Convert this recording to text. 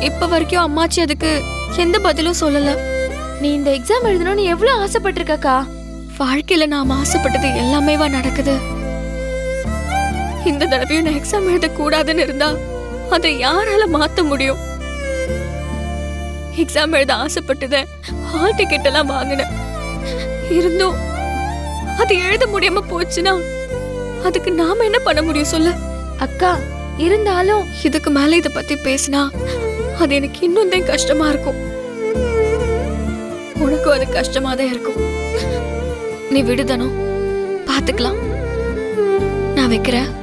இப்ப வரைக்கும் அம்மாச்சி அதுக்கு எந்த பதிலும் சொல்லல நீ இந்த எக்ஸாம் எழுதணும்னு எவ்வளவு ஆசைப்பட்டிருக்கக்கா வாழ்க்கையில நாம ஆசைப்பட்டது எல்லாமேவா நடக்குது இந்த தடவையும் நான் எக்ஸாம் எழுத கூடாதுன்னு இருந்தா அதை யாரால மாத்த முடியும் எக்ஸாம் எழுத ஆசைப்பட்டத ஹால் டிக்கெட் எல்லாம் வாங்கினேன் இருந்தும் அது எழுத முடியாம போச்சுன்னா அதுக்கு நாம என்ன பண்ண முடியும் சொல்லு அக்கா இருந்தாலும் இதுக்கு மேல இத பத்தி பேசினா அது எனக்கு இன்னும் தான் கஷ்டமா இருக்கும் உனக்கும் அது கஷ்டமா தான் இருக்கும் நீ விடுதனும் பாத்துக்கலாம் நான் வைக்கிறேன்